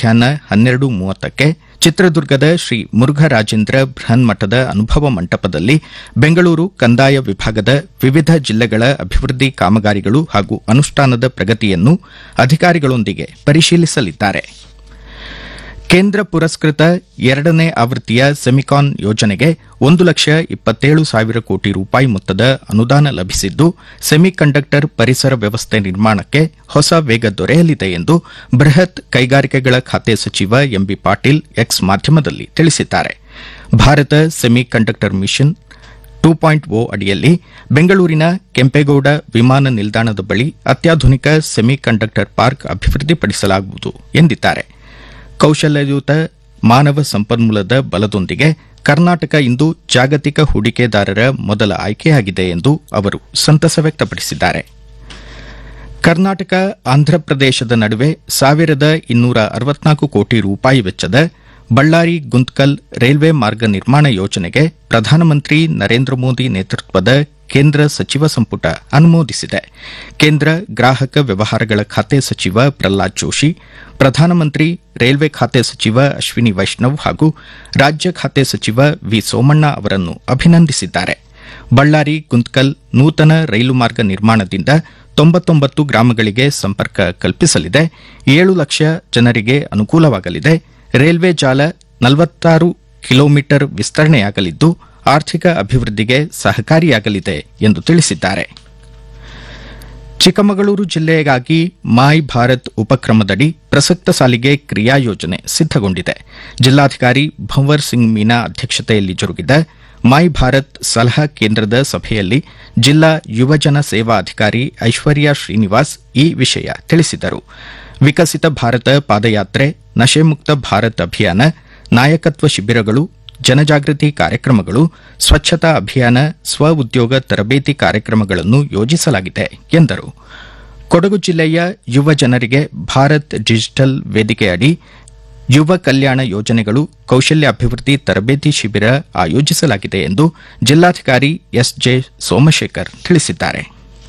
ಮಧ್ಯಾಹ್ನ ಹನ್ನೆರಡು ಮೂವತ್ತಕ್ಕೆ ಚಿತ್ರದುರ್ಗದ ಶ್ರೀ ಮುರುಘರಾಜೇಂದ್ರ ಬೃಹನ್ಮಠದ ಅನುಭವ ಮಂಟಪದಲ್ಲಿ ಬೆಂಗಳೂರು ಕಂದಾಯ ವಿಭಾಗದ ವಿವಿಧ ಜಿಲ್ಲೆಗಳ ಅಭಿವೃದ್ಧಿ ಕಾಮಗಾರಿಗಳು ಹಾಗೂ ಅನುಷ್ಠಾನದ ಪ್ರಗತಿಯನ್ನು ಅಧಿಕಾರಿಗಳೊಂದಿಗೆ ಪರಿಶೀಲಿಸಲಿದ್ದಾರೆ ಕೇಂದ್ರ ಪುರಸ್ಕೃತ ಎರಡನೇ ಆವೃತ್ತಿಯ ಸೆಮಿಕಾನ್ ಯೋಜನೆಗೆ ಒಂದು ಲಕ್ಷ ಇಪ್ಪತ್ತೇಳು ಸಾವಿರ ಕೋಟಿ ರೂಪಾಯಿ ಮೊತ್ತದ ಅನುದಾನ ಲಭಿಸಿದ್ದು ಸೆಮಿಕಂಡಕ್ಟರ್ ಪರಿಸರ ವ್ಯವಸ್ಥೆ ನಿರ್ಮಾಣಕ್ಕೆ ಹೊಸ ವೇಗ ದೊರೆಯಲಿದೆ ಎಂದು ಬೃಹತ್ ಕೈಗಾರಿಕೆಗಳ ಖಾತೆ ಸಚಿವ ಎಂಬಿ ಪಾಟೀಲ್ ಎಕ್ಸ್ ಮಾಧ್ಯಮದಲ್ಲಿ ತಿಳಿಸಿದ್ದಾರೆ Bharat semiconductor mission two point O ಅಡಿಯಲ್ಲಿ ಬೆಂಗಳೂರಿನ ಕೆಂಪೇಗೌಡ ವಿಮಾನ ನಿಲ್ದಾಣದ ಬಳಿ ಅತ್ಯಾಧುನಿಕ ಸೆಮಿ ಕಂಡಕ್ಟರ್ ಪಾರ್ಕ್ ಅಭಿವೃದ್ಧಿಪಡಿಸಲಾಗುವುದು ಎಂದಿದ್ದಾರೆ ಕೌಶಲ್ಯಯುತ ಮಾನವ ಸಂಪನ್ಮೂಲದ ಬಲದೊಂದಿಗೆ ಕರ್ನಾಟಕ ಇಂದು ಜಾಗತಿಕ ಹೂಡಿಕೆದಾರರ ಮೊದಲ ಆಯ್ಕೆಯಾಗಿದೆ ಎಂದು ಅವರು ಸಂತಸ ವ್ಯಕ್ತಪಡಿಸಿದ್ದಾರೆ ಕರ್ನಾಟಕ ಆಂಧ್ರಪ್ರದೇಶದ ನಡುವೆ ಸಾವಿರದ ಇನ್ನೂರ ಅರವತ್ನಾಲ್ಕು ಕೋಟಿ ರೂಪಾಯಿ ವೆಚ್ಚದ ಬಳ್ಳಾರಿ ಗುಂತ್ಕಲ್ ರೈಲ್ವೆ ಮಾರ್ಗ ನಿರ್ಮಾಣ ಯೋಜನೆಗೆ ಪ್ರಧಾನಮಂತ್ರಿ ನರೇಂದ್ರ ಮೋದಿ ನೇತೃತ್ವದ ಕೇಂದ್ರ ಸಚಿವ ಸಂಪುಟ ಅನುಮೋದಿಸಿದೆ ಕೇಂದ್ರ ಗ್ರಾಹಕ ವ್ಯವಹಾರಗಳ ಖಾತೆ ಸಚಿವ ಪ್ರಹ್ಲಾದ್ ಜೋಶಿ ಪ್ರಧಾನಮಂತ್ರಿ ರೈಲ್ವೆ ಖಾತೆ ಸಚಿವ ಅಶ್ವಿನಿ ವೈಷ್ಣವ್ ಹಾಗೂ ರಾಜ್ಯ ಖಾತೆ ಸಚಿವ ವಿ ಸೋಮಣ್ಣ ಅವರನ್ನು ಅಭಿನಂದಿಸಿದ್ದಾರೆ ಬಳ್ಳಾರಿ ಗುಂತ್ಕಲ್ ನೂತನ ರೈಲು ಮಾರ್ಗ ನಿರ್ಮಾಣದಿಂದ ತೊಂಬತ್ತೊಂಬತ್ತು ಗ್ರಾಮಗಳಿಗೆ ಸಂಪರ್ಕ ಕಲ್ಪಿಸಲಿದೆ ಏಳು ಲಕ್ಷ ಜನರಿಗೆ ಅನುಕೂಲವಾಗಲಿದೆ ರೈಲ್ವೆ ಜಾಲ ನಲವತ್ತಾರು ಕಿಲೋಮೀಟರ್ ವಿಸ್ತರಣೆಯಾಗಲಿದ್ದು ಆರ್ಥಿಕ ಅಭಿವೃದ್ಧಿಗೆ ಸಹಕಾರಿಯಾಗಲಿದೆ ಎಂದು ತಿಳಿಸಿದ್ದಾರೆ ಚಿಕ್ಕಮಗಳೂರು ಜಿಲ್ಲೆಗಾಗಿ ಮಾಯ್ ಭಾರತ್ ಉಪಕ್ರಮದಡಿ ಪ್ರಸಕ್ತ ಸಾಲಿಗೆ ಕ್ರಿಯಾ ಯೋಜನೆ ಸಿದ್ದಗೊಂಡಿದೆ ಜಿಲ್ಲಾಧಿಕಾರಿ ಭಂವರ್ ಸಿಂಗ್ ಮೀನಾ ಅಧ್ಯಕ್ಷತೆಯಲ್ಲಿ ಜರುಗಿದ ಮೈ ಭಾರತ್ ಸಲಹಾ ಕೇಂದ್ರದ ಸಭೆಯಲ್ಲಿ ಜಿಲ್ಲಾ ಯುವಜನ ಸೇವಾ ಅಧಿಕಾರಿ ಐಶ್ವರ್ಯ ಶ್ರೀನಿವಾಸ್ ಈ ವಿಷಯ ತಿಳಿಸಿದರು ವಿಕಸಿತ ಭಾರತ ಪಾದಯಾತ್ರೆ ನಶೆಮುಕ್ತ ಭಾರತ್ ಅಭಿಯಾನ ನಾಯಕತ್ವ ಶಿಬಿರಗಳು ಜನಜಾಗೃತಿ ಕಾರ್ಯಕ್ರಮಗಳು ಸ್ವಚ್ಛತಾ ಅಭಿಯಾನ ಸ್ವ ಉದ್ಯೋಗ ತರಬೇತಿ ಕಾರ್ಯಕ್ರಮಗಳನ್ನು ಯೋಜಿಸಲಾಗಿದೆ ಎಂದರು ಕೊಡಗು ಜಿಲ್ಲೆಯ ಯುವ ಜನರಿಗೆ ಭಾರತ್ ಡಿಜಿಟಲ್ ವೇದಿಕೆಯಡಿ ಯುವ ಕಲ್ಯಾಣ ಯೋಜನೆಗಳು ಕೌಶಲ್ಯಾಭಿವೃದ್ಧಿ ತರಬೇತಿ ಶಿಬಿರ ಆಯೋಜಿಸಲಾಗಿದೆ ಎಂದು ಜಿಲ್ಲಾಧಿಕಾರಿ ಎಸ್ಜೆ ಸೋಮಶೇಖರ್ ತಿಳಿಸಿದ್ದಾರೆ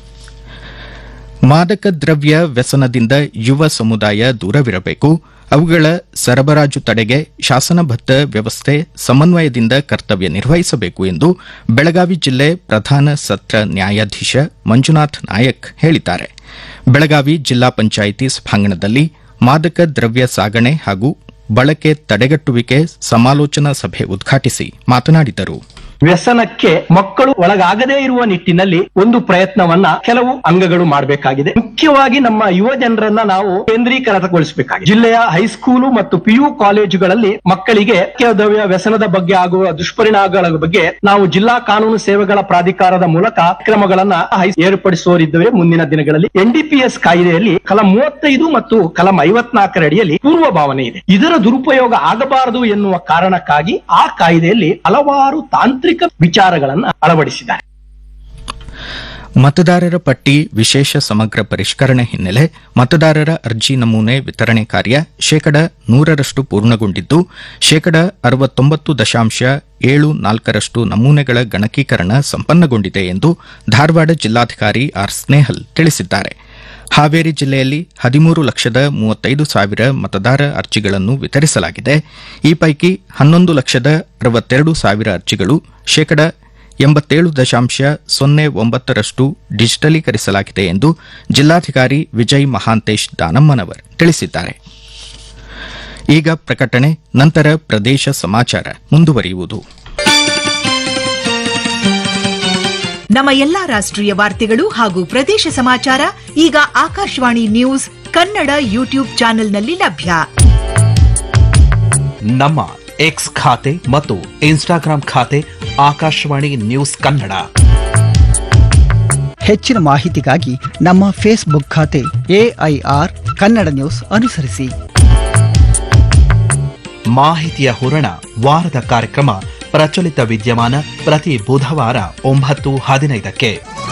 ಮಾದಕ ದ್ರವ್ಯ ವ್ಯಸನದಿಂದ ಯುವ ಸಮುದಾಯ ದೂರವಿರಬೇಕು ಅವುಗಳ ಸರಬರಾಜು ತಡೆಗೆ ಶಾಸನಬದ್ದ ವ್ಯವಸ್ಥೆ ಸಮನ್ವಯದಿಂದ ಕರ್ತವ್ಯ ನಿರ್ವಹಿಸಬೇಕು ಎಂದು ಬೆಳಗಾವಿ ಜಿಲ್ಲೆ ಪ್ರಧಾನ ಸತ್ರ ನ್ಯಾಯಾಧೀಶ ಮಂಜುನಾಥ್ ನಾಯಕ್ ಹೇಳಿದ್ದಾರೆ ಬೆಳಗಾವಿ ಜಿಲ್ಲಾ ಪಂಚಾಯಿತಿ ಸಭಾಂಗಣದಲ್ಲಿ ಮಾದಕ ದ್ರವ್ಯ ಸಾಗಣೆ ಹಾಗೂ ಬಳಕೆ ತಡೆಗಟ್ಟುವಿಕೆ ಸಮಾಲೋಚನಾ ಸಭೆ ಉದ್ಘಾಟಿಸಿ ಮಾತನಾಡಿದರು ವ್ಯಸನಕ್ಕೆ ಮಕ್ಕಳು ಒಳಗಾಗದೇ ಇರುವ ನಿಟ್ಟಿನಲ್ಲಿ ಒಂದು ಪ್ರಯತ್ನವನ್ನ ಕೆಲವು ಅಂಗಗಳು ಮಾಡಬೇಕಾಗಿದೆ ಮುಖ್ಯವಾಗಿ ನಮ್ಮ ಯುವ ಜನರನ್ನ ನಾವು ಕೇಂದ್ರೀಕೃತಗೊಳಿಸಬೇಕಾಗಿದೆ ಜಿಲ್ಲೆಯ ಹೈಸ್ಕೂಲು ಮತ್ತು ಪಿಯು ಕಾಲೇಜುಗಳಲ್ಲಿ ಮಕ್ಕಳಿಗೆ ದ್ರವ್ಯ ವ್ಯಸನದ ಬಗ್ಗೆ ಆಗುವ ದುಷ್ಪರಿಣಾಮಗಳ ಬಗ್ಗೆ ನಾವು ಜಿಲ್ಲಾ ಕಾನೂನು ಸೇವೆಗಳ ಪ್ರಾಧಿಕಾರದ ಮೂಲಕ ಕ್ರಮಗಳನ್ನ ಹೈ- ಏರ್ಪಡಿಸುವರಿದ್ದೇವೆ ಮುಂದಿನ ದಿನಗಳಲ್ಲಿ ಎನ್ಡಿಪಿಎಸ್ ಕಾಯ್ದೆಯಲ್ಲಿ ಕಲಂ ಮೂವತ್ತೈದು ಮತ್ತು ಕಲಂ ಐವತ್ನಾಲ್ಕರ ಅಡಿಯಲ್ಲಿ ಪೂರ್ವಭಾವನೆ ಇದೆ ಇದರ ದುರುಪಯೋಗ ಆಗಬಾರದು ಎನ್ನುವ ಕಾರಣಕ್ಕಾಗಿ ಆ ಕಾಯ್ದೆಯಲ್ಲಿ ಹಲವಾರು ತಾಂತ್ರಿಕ ವಿಚಾರಗಳನ್ನ ಅಳವಡಿಸಿದ್ದಾರೆ ಮತದಾರರ ಪಟ್ಟಿ ವಿಶೇಷ ಸಮಗ್ರ ಪರಿಷ್ಕರಣೆ ಹಿನ್ನೆಲೆ ಮತದಾರರ ಅರ್ಜಿ ನಮೂನೆ ವಿತರಣೆ ಕಾರ್ಯ ಶೇಕಡ ನೂರರಷ್ಟು ಪೂರ್ಣಗೊಂಡಿದ್ದು ಶೇಕಡ ಅರವತ್ತೊಂಬತ್ತು ದಶಾಂಶ ಏಳು ನಾಲ್ಕರಷ್ಟು ನಮೂನೆಗಳ ಗಣಕೀಕರಣ ಸಂಪನ್ನಗೊಂಡಿದೆ ಎಂದು ಧಾರವಾಡ ಜಿಲ್ಲಾಧಿಕಾರಿ ಆರ್ ಸ್ನೇಹಲ್ ತಿಳಿಸಿದ್ದಾರೆ ಹಾವೇರಿ ಜಿಲ್ಲೆಯಲ್ಲಿ ಹದಿಮೂರು ಲಕ್ಷದ ಮೂವತ್ತೈದು ಸಾವಿರ ಮತದಾರ ಅರ್ಜಿಗಳನ್ನು ವಿತರಿಸಲಾಗಿದೆ ಈ ಪೈಕಿ ಹನ್ನೊಂದು ಲಕ್ಷದ ಅರವತ್ತೆರಡು ಸಾವಿರ ಅರ್ಜಿಗಳು ಶೇಕಡ ಎಂಬತ್ತೇಳು ದಶಾಂಶ ಸೊನ್ನೆ ಒಂಬತ್ತರಷ್ಟು ಡಿಜಿಟಲೀಕರಿಸಲಾಗಿದೆ ಎಂದು ಜಿಲ್ಲಾಧಿಕಾರಿ ವಿಜಯ್ ಮಹಾಂತೇಶ್ ದಾನಮ್ಮನವರ್ ತಿಳಿಸಿದ್ದಾರೆ ಈಗ ಪ್ರಕಟಣೆ ನಂತರ ಪ್ರದೇಶ ಸಮಾಚಾರ ಮುಂದುವರಿಯುವುದು ನಮ್ಮ ಎಲ್ಲಾ ರಾಷ್ಟ್ರೀಯ ವಾರ್ತೆಗಳು ಹಾಗೂ ಪ್ರದೇಶ ಸಮಾಚಾರ ಈಗ ಆಕಾಶವಾಣಿ ನ್ಯೂಸ್ ಕನ್ನಡ ಯೂಟ್ಯೂಬ್ ಚಾನೆಲ್ನಲ್ಲಿ ಲಭ್ಯ ನಮ್ಮ ಎಕ್ಸ್ ಖಾತೆ ಮತ್ತು ಇನ್ಸ್ಟಾಗ್ರಾಂ ಖಾತೆ ಆಕಾಶವಾಣಿ ನ್ಯೂಸ್ ಕನ್ನಡ ಹೆಚ್ಚಿನ ಮಾಹಿತಿಗಾಗಿ ನಮ್ಮ ಫೇಸ್ಬುಕ್ ಖಾತೆ ಎಐಆರ್ ಕನ್ನಡ ನ್ಯೂಸ್ ಅನುಸರಿಸಿ ಮಾಹಿತಿಯ ಹೂರಣ ವಾರದ ಕಾರ್ಯಕ್ರಮ ಪ್ರಚಲಿತ ವಿದ್ಯಮಾನ ಪ್ರತಿ ಬುಧವಾರ ಒಂಬತ್ತು ಹದಿನೈದಕ್ಕೆ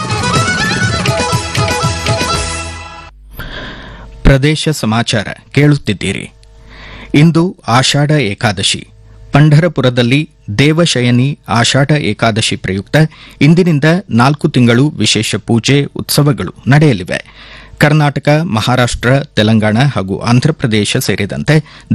ಪ್ರದೇಶ ಸಮಾಚಾರ ಕೇಳುತ್ತಿದ್ದೀರಿ ಇಂದು ಆಷಾಢ ಏಕಾದಶಿ ಪಂಢರಪುರದಲ್ಲಿ ದೇವಶಯನಿ ಆಷಾಢ ಏಕಾದಶಿ ಪ್ರಯುಕ್ತ ಇಂದಿನಿಂದ ನಾಲ್ಕು ತಿಂಗಳು ವಿಶೇಷ ಪೂಜೆ ಉತ್ಸವಗಳು ನಡೆಯಲಿವೆ ಕರ್ನಾಟಕ ಮಹಾರಾಷ್ಟ್ರ ತೆಲಂಗಾಣ ಹಾಗೂ ಆಂಧ್ರಪ್ರದೇಶ ಸೇರಿದಂತೆ